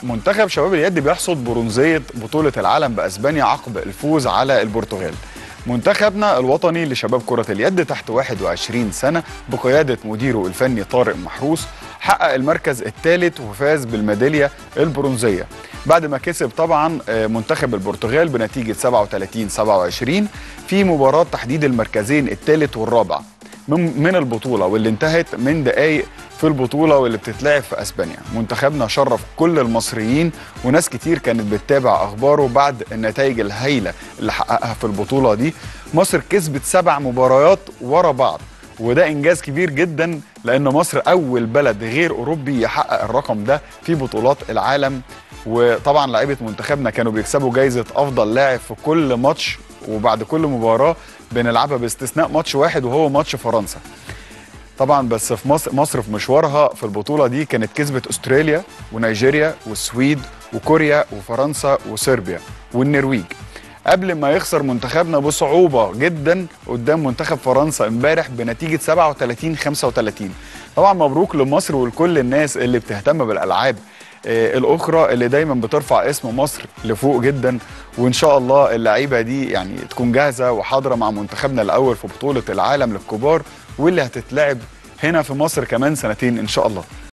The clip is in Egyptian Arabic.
منتخب شباب اليد بيحصد برونزيه بطوله العالم باسبانيا عقب الفوز على البرتغال منتخبنا الوطني لشباب كرة اليد تحت 21 سنة بقيادة مديره الفني طارق محروس حقق المركز الثالث وفاز بالميدالية البرونزية بعد ما كسب طبعا منتخب البرتغال بنتيجة 37 27 في مباراة تحديد المركزين الثالث والرابع من البطولة واللي انتهت من دقايق في البطولة واللي بتتلعب في اسبانيا منتخبنا شرف كل المصريين وناس كتير كانت بتتابع اخباره بعد النتائج الهائلة اللي حققها في البطولة دي مصر كسبت سبع مباريات ورا بعض وده انجاز كبير جدا لان مصر اول بلد غير اوروبي يحقق الرقم ده في بطولات العالم وطبعا لعيبه منتخبنا كانوا بيكسبوا جايزه افضل لاعب في كل ماتش وبعد كل مباراه بنلعبها باستثناء ماتش واحد وهو ماتش فرنسا طبعا بس في مصر مصر في مشوارها في البطوله دي كانت كسبت استراليا ونيجيريا والسويد وكوريا وفرنسا وصربيا والنرويج قبل ما يخسر منتخبنا بصعوبه جدا قدام منتخب فرنسا امبارح بنتيجه 37 35 طبعا مبروك لمصر ولكل الناس اللي بتهتم بالالعاب آه الاخرى اللي دايما بترفع اسم مصر لفوق جدا وان شاء الله اللعيبه دي يعني تكون جاهزه وحاضره مع منتخبنا الاول في بطوله العالم للكبار واللي هتتلعب هنا في مصر كمان سنتين ان شاء الله